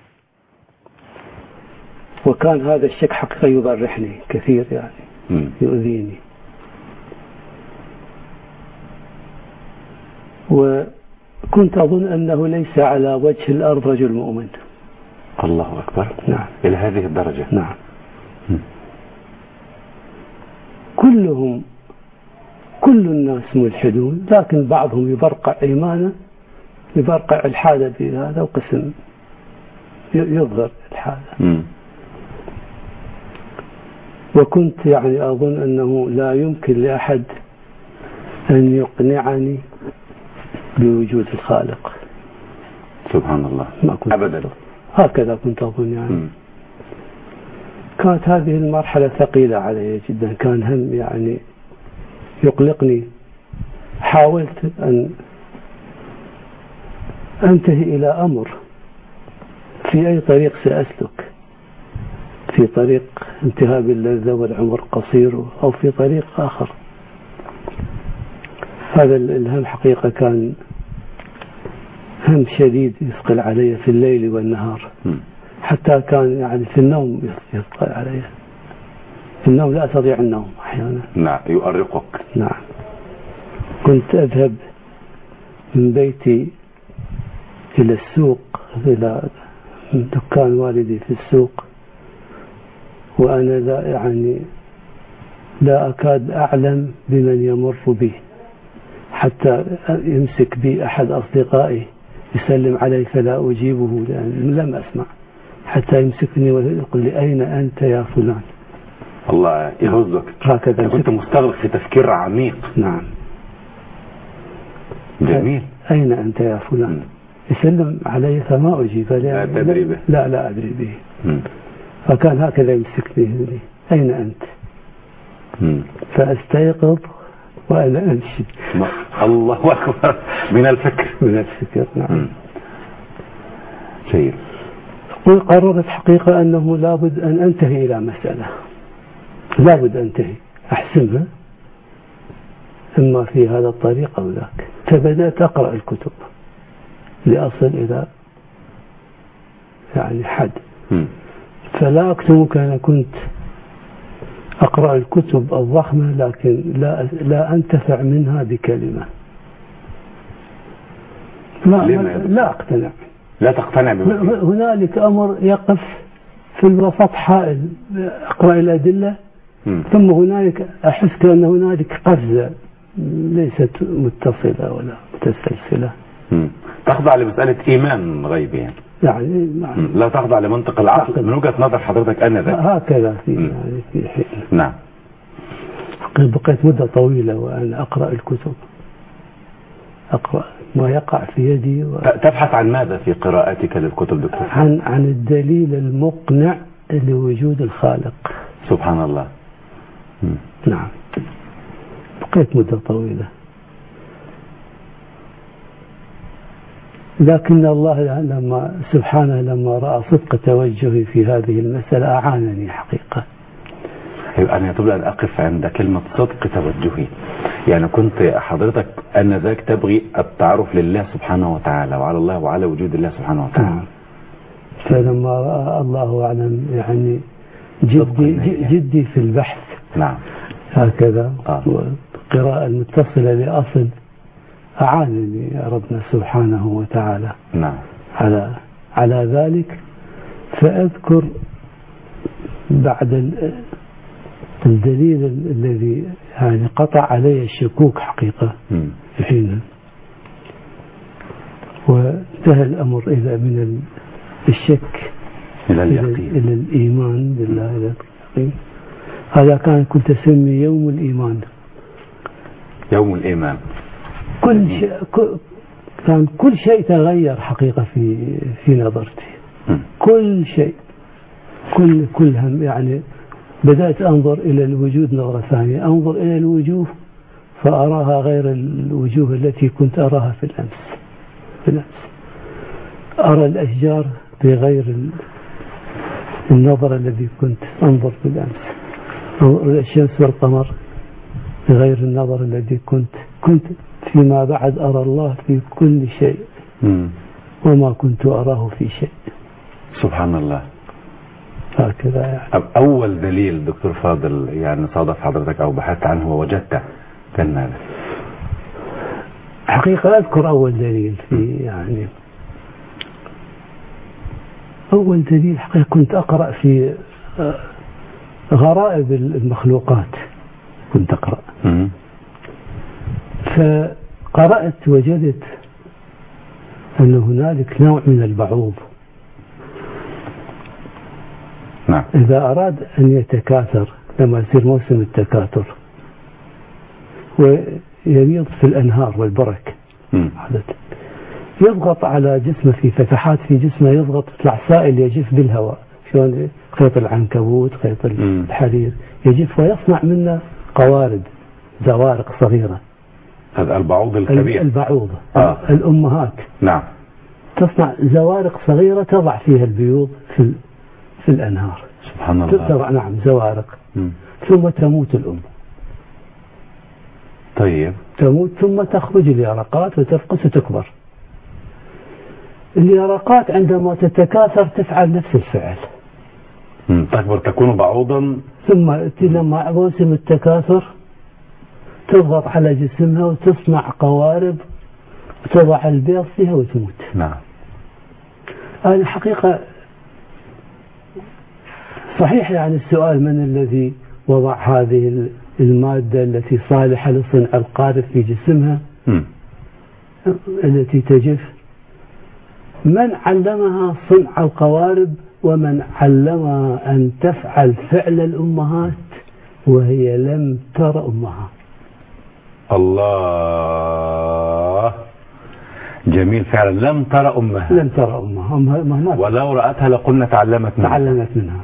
وكان هذا الشك حقيقة يبرحني كثير يعني مم. يؤذيني وكنت أظن أنه ليس على وجه الأرض رجل مؤمن الله أكبر نعم إلى هذه الدرجة نعم مم. كلهم كل الناس ملحدون لكن بعضهم يبرقع إيمانه يبرقع الحالة بهذا وقسم ي- يظهر الحالة مم. وكنت يعني أظن أنه لا يمكن لأحد أن يقنعني بوجود الخالق سبحان الله ما كنت أبدا هكذا كنت أظن يعني مم. كانت هذه المرحلة ثقيلة علي جدا كان هم يعني يقلقني حاولت أن أنتهي إلى أمر في أي طريق سأسلك في طريق انتهاء باللذة والعمر قصير أو في طريق آخر هذا الهم حقيقة كان هم شديد يثقل علي في الليل والنهار مم. حتى كان يعني في النوم يثقل علي في النوم لا أستطيع النوم أحيانا نعم يؤرقك نعم كنت أذهب من بيتي إلى السوق إلى دكان والدي في السوق وأنا لا يعني لا أكاد أعلم بمن يمر بي حتى يمسك بي أحد أصدقائي يسلم علي فلا أجيبه لأن لم أسمع حتى يمسكني ويقول لي أين أنت يا فلان الله يرزقك هكذا أنت كنت مستغرق في تفكير عميق نعم جميل أين أنت يا فلان يسلم علي فما أجيب لا تدري به. لا لا أدري به مم. فكان هكذا يمسكني يقول لي أين أنت مم. فأستيقظ وأنا أمشي ما- الله أكبر من الفكر من الفكر نعم مم. جيد وقررت حقيقة أنه لابد أن أنتهي إلى مسألة لابد أنتهي أحسمها إما في هذا الطريق أو ذاك فبدأت أقرأ الكتب لأصل إلى يعني حد مم. فلا أكتمك أنا كنت أقرأ الكتب الضخمة لكن لا لا أنتفع منها بكلمة لا, لما يا دكتور؟ لا أقتنع لا تقتنع بما فيه. هنالك أمر يقف في الوسط حائل أقرأ الأدلة مم. ثم هنالك أحس كأن هنالك قفزة ليست متصلة ولا متسلسلة مم. تخضع لمسألة إيمان غيبي يعني يعني مم. لا تخضع لمنطق العقل تعقل. من وجهة نظر حضرتك أنا ذاك هكذا في مم. يعني في حين نعم بقيت مدة طويلة وأنا أقرأ الكتب أقرأ ما يقع في يدي و... ت- تبحث عن ماذا في قراءتك للكتب دكتور عن عن الدليل المقنع لوجود الخالق سبحان الله مم. نعم بقيت مدة طويلة لكن الله لما سبحانه لما رأى صدق توجهي في هذه المسألة أعانني حقيقة يبقى أنا يطلب أن أقف عند كلمة صدق توجهي يعني كنت حضرتك أنذاك تبغي التعرف لله سبحانه وتعالى وعلى الله وعلى وجود الله سبحانه وتعالى نعم فلما رأى الله أعلم يعني صدق جدي, النية. جدي في البحث نعم هكذا آه. والقراءة المتصلة لأصل أعانني ربنا سبحانه وتعالى نعم على على ذلك فأذكر بعد ال- الدليل ال- الذي يعني قطع علي الشكوك حقيقة مم. حينا وانتهى الأمر إلى من ال- الشك إلى إلى, اليقين إلى الإيمان بالله إلى اليقين هذا كان كنت أسمي يوم الإيمان يوم الإيمان كل شيء ك- كان كل شيء تغير حقيقة في في نظرتي مم. كل شيء كل كل هم يعني بدأت أنظر إلى الوجود نظرة ثانية أنظر إلى الوجوه فأراها غير الوجوه التي كنت أراها في الأمس في الأمس أرى الأشجار بغير ال- النظر الذي كنت أنظر في الأمس أنظر إلى الشمس والقمر بغير النظر الذي كنت كنت فيما بعد أرى الله في كل شيء مم. وما كنت أراه في شيء سبحان الله هكذا يعني أب- أول دليل دكتور فاضل يعني صادف حضرتك أو بحثت عنه ووجدته كان ماذا؟ حقيقة أذكر أول دليل في يعني أول دليل حقيقة كنت أقرأ في آه، غرائب المخلوقات كنت أقرأ مم. فقرأت وجدت أن هنالك نوع من البعوض نعم إذا أراد أن يتكاثر لما يصير موسم التكاثر ويبيض في الأنهار والبرك مم. عادة يضغط على جسمه في فتحات في جسمه يضغط يطلع سائل يجف بالهواء شلون خيط العنكبوت خيط مم. الحرير يجف ويصنع منه قوارب زوارق صغيرة هذا البعوض الكبير البعوضة آه. الأمهات نعم تصنع زوارق صغيرة تضع فيها البيوض في ال- في الأنهار سبحان الله تضع نعم زوارق مم. ثم تموت الأم طيب تموت ثم تخرج اليرقات وتفقس وتكبر اليرقات عندما تتكاثر تفعل نفس الفعل مم. تكبر تكون بعوضا ثم ت- لما موسم التكاثر تضغط على جسمها وتصنع قوارب وتضع البيض فيها وتموت نعم أنا حقيقة صحيح يعني السؤال من الذي وضع هذه ال- المادة التي صالحة لصنع القارب في جسمها مم. التي تجف من علمها صنع القوارب ومن علمها أن تفعل فعل الأمهات وهي لم تر أمها الله جميل فعلا لم ترى امها لم تر أمها أمها ما ولو رأتها لقلنا تعلمت منها تعلمت منها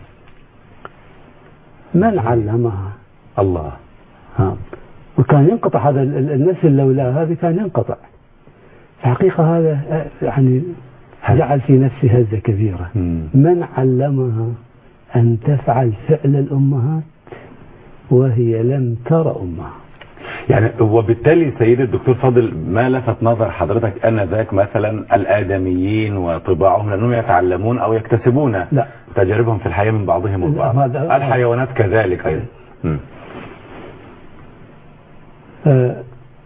من علمها الله ها. وكان ينقطع هذا ال- ال- النسل لولا هذه كان ينقطع الحقيقة هذا آه، يعني جعل في نفسي هزة كبيرة مم. من علمها أن تفعل فعل الأمهات وهي لم تر أمها يعني وبالتالي سيدي الدكتور فاضل ما لفت نظر حضرتك ان ذاك مثلا الادميين وطباعهم لانهم يتعلمون او يكتسبون لا. تجاربهم في الحياه من بعضهم لا، البعض هذا- الحيوانات كذلك ايضا مم. آه،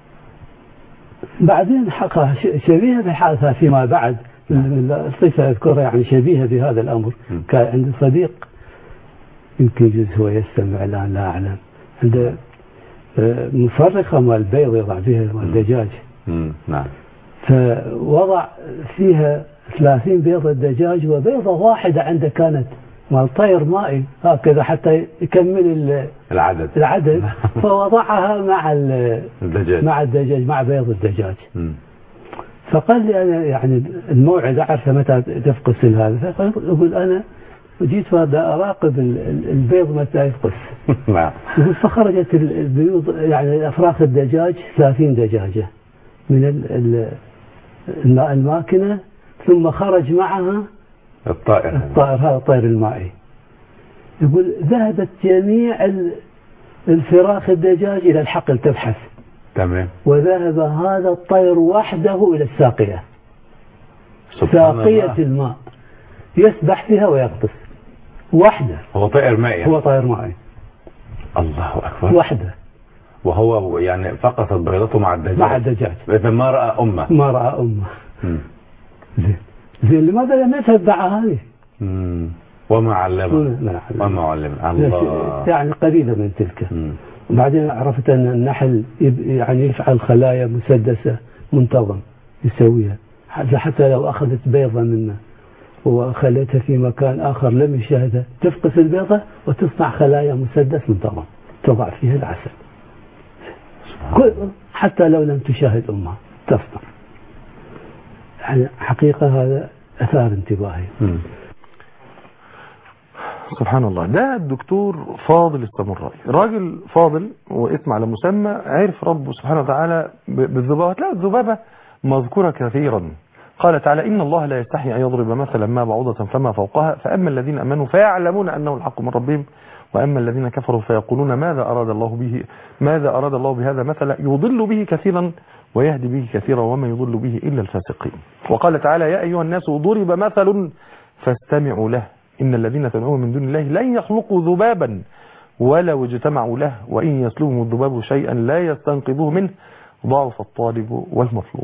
بعدين حقا ش- شبيهة بحالها فيما بعد الصفة أذكرها يعني شبيهة بهذا الأمر م. كان عندي صديق يمكن يجوز هو يستمع الآن لا أعلم عنده آه، مفرخة مال البيض يضع فيها مال الدجاج مم. نعم فوضع فيها 30 بيضة دجاج وبيضة واحدة عنده كانت مال طير مائي هكذا حتى يكمل ال- العدد العدد فوضعها مع ال- الدجاج مع الدجاج مع بيض الدجاج مم. فقال لي انا يعني الموعد اعرفه متى تفقس هذا فقال يقول انا جيت وهذا اراقب ال- ال- البيض متى يفقس نعم يقول فخرجت ال- البيوض يعني افراخ الدجاج 30 دجاجه من ال- ال- الم- الماكنه ثم خرج معها الطائر الطائر هذا الطير المائي يقول ذهبت جميع ال- الفراخ الدجاج الى الحقل تبحث تمام وذهب هذا الطير وحده إلى الساقية سبحان ساقية الله الماء يسبح فيها ويغطس وحده هو طائر مائي هو طير مائي الله اكبر وحده وهو يعني فقط بيضته مع الدجاج مع الدجاج إذا ما راى امه ما رأى أمه مم. زين زين لماذا لم يتبع هذه؟ مم. وما علمه ما علمه. وما علمه الله يعني قريبة من تلك مم. وبعدين عرفت أن النحل يب- يعني يفعل خلايا مسدسة منتظم يسويها حتى- حتى لو أخذت بيضة منه وخليتها في مكان آخر لم يشاهدها تفقس البيضة وتصنع خلايا مسدس منتظم تضع فيها العسل كل- حتى لو لم تشاهد أمها تصنع يعني حقيقة هذا أثار انتباهي مم. سبحان الله ده الدكتور فاضل السامورائي راجل فاضل واسم على مسمى عرف ربه سبحانه وتعالى ب- بالذبابة لا الذبابة مذكورة كثيرا قال تعالى إن الله لا يستحي أن يضرب مثلا ما بعوضة فما فوقها فأما الذين أمنوا فيعلمون أنه الحق من ربهم وأما الذين كفروا فيقولون ماذا أراد الله به ماذا أراد الله بهذا مثلا يضل به كثيرا ويهدي به كثيرا وما يضل به إلا الفاسقين وقال تعالى يا أيها الناس ضرب مثل فاستمعوا له إن الذين تدعون من دون الله لن يخلقوا ذبابا ولو اجتمعوا له وإن يسلبهم الذباب شيئا لا يستنقذوه منه ضعف الطالب والمطلوب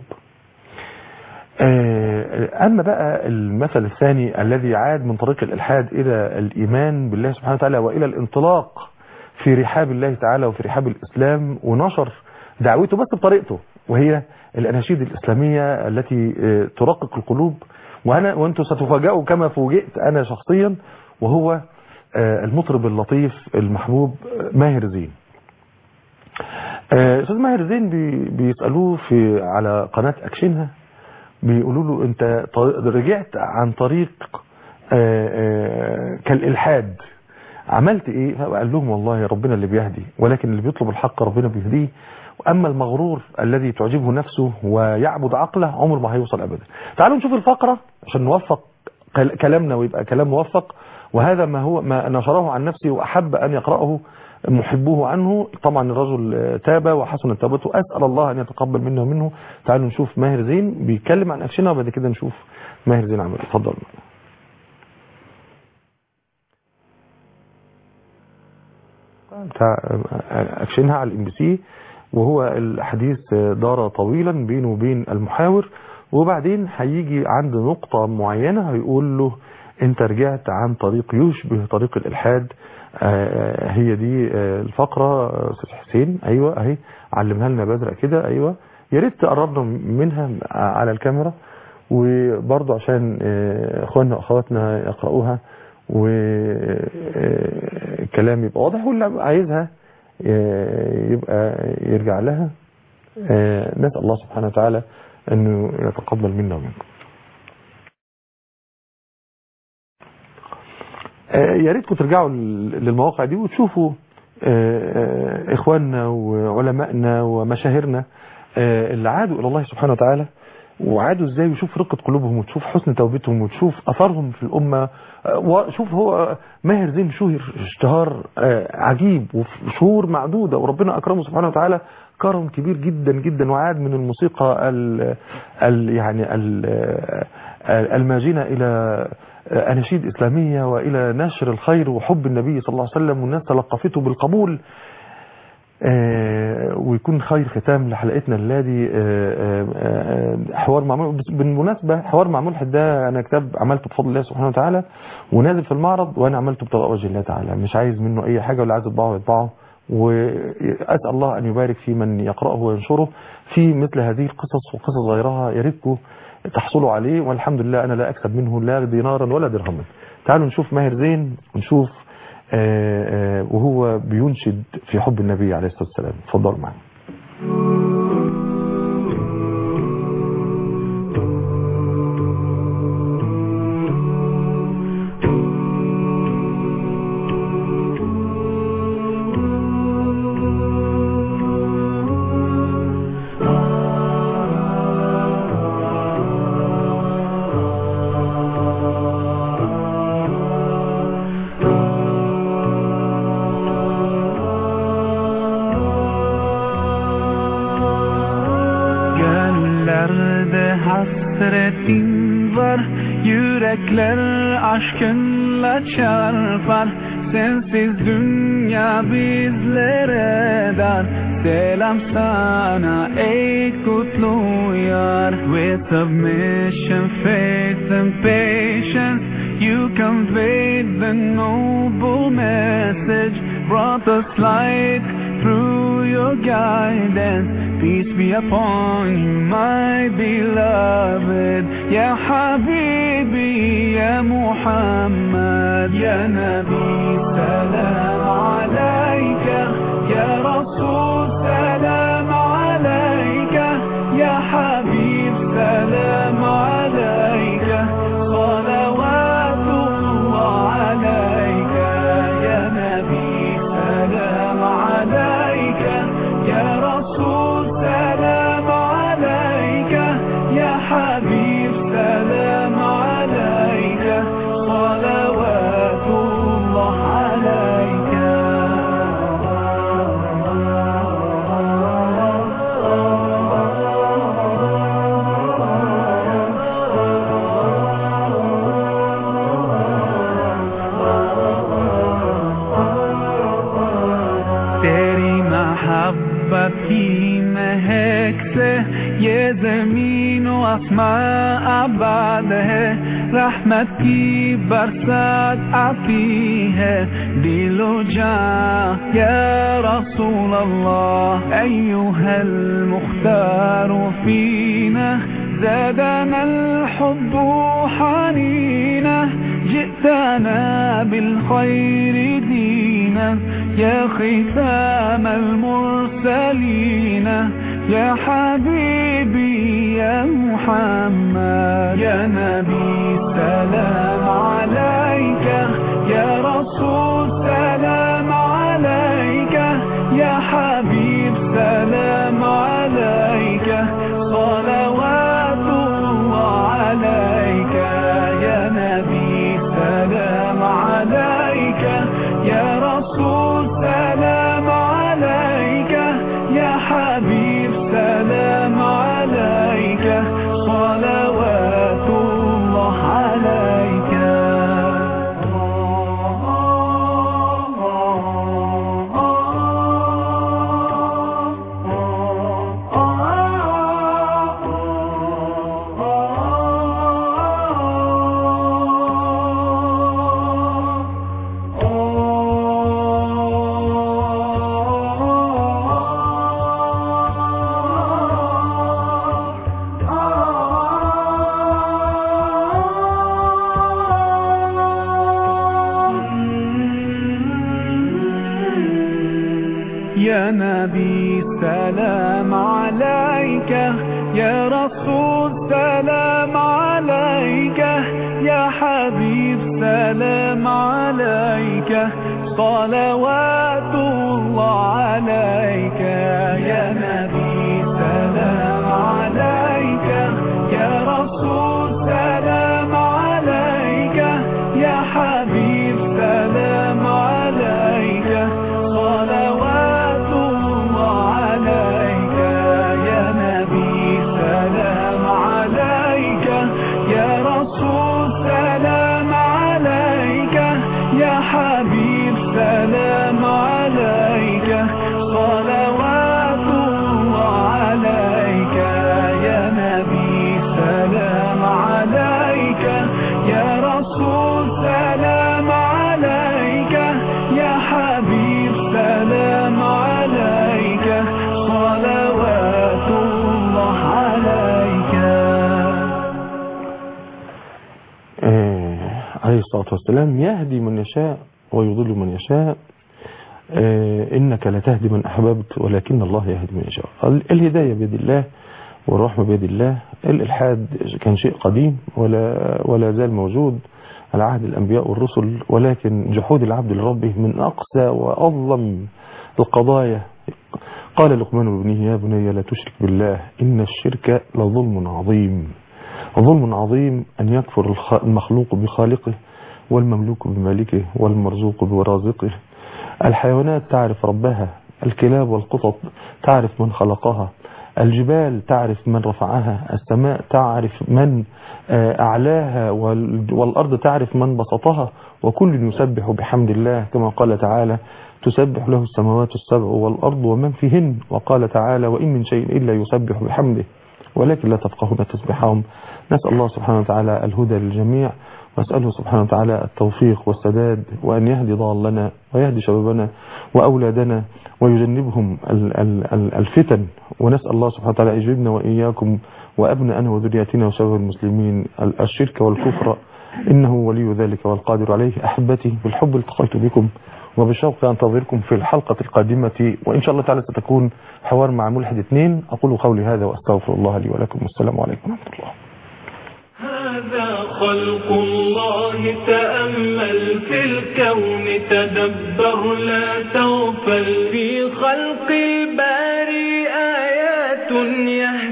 آه، أما بقى المثل الثاني الذي عاد من طريق الإلحاد إلى الإيمان بالله سبحانه وتعالى وإلى الانطلاق في رحاب الله تعالى وفي رحاب الإسلام ونشر دعوته بس بطريقته وهي الأناشيد الإسلامية التي آه، ترقق القلوب وأنا وأنتم ستفاجئوا كما فوجئت أنا شخصيا وهو آه، المطرب اللطيف المحبوب آه، ماهر زين آه، استاذ ماهر زين بي- بيسالوه في على قناه اكشنها بيقولوا له انت ط- رجعت عن طريق آه، آه، كالالحاد عملت ايه فقال لهم والله ربنا اللي بيهدي ولكن اللي بيطلب الحق ربنا بيهديه واما المغرور الذي تعجبه نفسه ويعبد عقله عمر ما هيوصل ابدا تعالوا نشوف الفقره عشان نوفق كل- كلامنا ويبقى كلام موفق وهذا ما هو ما نشره عن نفسه واحب ان يقراه محبوه عنه طبعا الرجل آه، تاب وحسن توبته اسال الله ان يتقبل منه ومنه تعالوا نشوف ماهر زين بيتكلم عن اكشنها وبعد كده نشوف ماهر زين عمل إيه. اتفضل بتاع اكشنها على الام بي سي وهو الحديث دار طويلا بينه وبين المحاور وبعدين هيجي عند نقطة معينة هيقول له انت رجعت عن طريق يشبه طريق الالحاد آه، هي دي آه، الفقرة آه، استاذ حسين ايوه اهي علمها لنا بدر كده ايوه يا ريت تقربنا منها على الكاميرا وبرضه عشان آه، اخواننا واخواتنا يقرأوها والكلام يبقى واضح واللي عايزها آه، يبقى يرجع لها آه، نسأل الله سبحانه وتعالى أنه يتقبل منا ومنكم آه، يا ريتكم ترجعوا لل- للمواقع دي وتشوفوا آه، آه، إخواننا وعلمائنا ومشاهيرنا آه، اللي عادوا إلى الله سبحانه وتعالى وعادوا ازاي وشوف رقة قلوبهم وتشوف حسن توبتهم وتشوف اثرهم في الامة آه، وشوف هو ماهر زين شهر اشتهار آه، عجيب وفي شهور معدودة وربنا اكرمه سبحانه وتعالى كرم كبير جدا جدا وعاد من الموسيقى ال ال يعني ال الماجنة الى اناشيد اسلامية والى نشر الخير وحب النبي صلى الله عليه وسلم والناس تلقفته بالقبول آه، ويكون خير ختام لحلقتنا الذي حوار معمول بس- بالمناسبة حوار معمول ده أنا كتاب عملته بفضل الله سبحانه وتعالى ونازل في المعرض وأنا عملته بطلاء وجه الله تعالى مش عايز منه أي حاجة ولا عايز أطبعه يطبعه وأسأل الله أن يبارك في من يقرأه وينشره في مثل هذه القصص وقصص غيرها يا ريتكم تحصلوا عليه والحمد لله أنا لا أكسب منه لا دينارا ولا درهما تعالوا نشوف ماهر زين ونشوف آه، آه، وهو بينشد في حب النبي عليه الصلاة والسلام اتفضلوا معنا Göllerde hasretin var Yürekler aşkınla çarpar Sensiz dünya bizlere dar Selam sana ey kutlu yar With submission, faith and patience You conveyed the noble message Brought us light through your guidance Peace be upon you, my beloved Ya Habibi, Ya Muhammad Ya Nabi, salam alayka Ya Rasul, salam alayka Ya Habib, salam alayka Salawatullah alayka Ya Nabi, salam alayka Ya Rasul, salam alayka Ya Habib, salam alayka Salawatullah तेरी मोहब्बत की महक से ये जमीन व आसमां आबाद है रहमत की बरसात आती है दिलो जा या रसूल अल्लाह أيها المختار فينا زادنا الحب حنينا جئتنا بالخير دينا يا ختام المرسلين يا حبيبي يا محمد يا نبي سلام عليك يا رسول سلام عليك يا حبيب سلام عليك صلوات الله عليك يا نبي سلام عليك يا رسول سلام عليك يا حبيب سلام عليك صلوات الله عليك سلام عليك يا رسول سلام عليك يا حبيب سلام عليك صلوات الله عليك يا نبي سلام عليك يا رسول سلام عليك يا حبيب سلام عليك صلوات الله عليك يا نبي سلام عليك يا رسول سلام عليك يا حبيب سلام عليك صلوات الله عليك يا نبي سلام عليك يا رسول سلام عليك يا حبيب سلام عليك صلوات الله عليك آه، عليه الصلاة والسلام يهدي من يشاء ويضل من يشاء آه، إنك لتهدي من أحببت ولكن الله يهدي من يشاء ال- الهداية بيد الله والرحمة بيد الله الإلحاد كان شيء قديم ولا, ولا زال موجود على عهد الأنبياء والرسل ولكن جحود العبد لربه من أقسى وأظلم القضايا قال لقمان لابنه يا بني لا تشرك بالله إن الشرك لظلم عظيم ظلم عظيم أن يكفر الخ- المخلوق بخالقه والمملوك بمالكه والمرزوق برازقه الحيوانات تعرف ربها الكلاب والقطط تعرف من خلقها الجبال تعرف من رفعها السماء تعرف من آه، أعلاها وال- والأرض تعرف من بسطها وكل يسبح بحمد الله كما قال تعالى تسبح له السماوات السبع والأرض ومن فيهن وقال تعالى وإن من شيء إلا يسبح بحمده ولكن لا تفقهون تسبحهم نسأل الله سبحانه وتعالى الهدى للجميع وأسأله سبحانه وتعالى التوفيق والسداد وأن يهدي ضالنا ويهدي شبابنا وأولادنا ويجنبهم ال- ال- ال- الفتن ونسأل الله سبحانه وتعالى يجيبنا وإياكم وأبناءنا وذرياتنا وشباب المسلمين ال- الشرك والكفر إنه ولي ذلك والقادر عليه أحبتي بالحب التقيت بكم وبالشوق أنتظركم في الحلقة القادمة وإن شاء الله تعالى ستكون حوار مع ملحد اثنين أقول قولي هذا وأستغفر الله لي ولكم والسلام عليكم ورحمة الله هذا خلق الله تأمل في الكون تدبر لا تغفل في خلق الباري آيات يهدي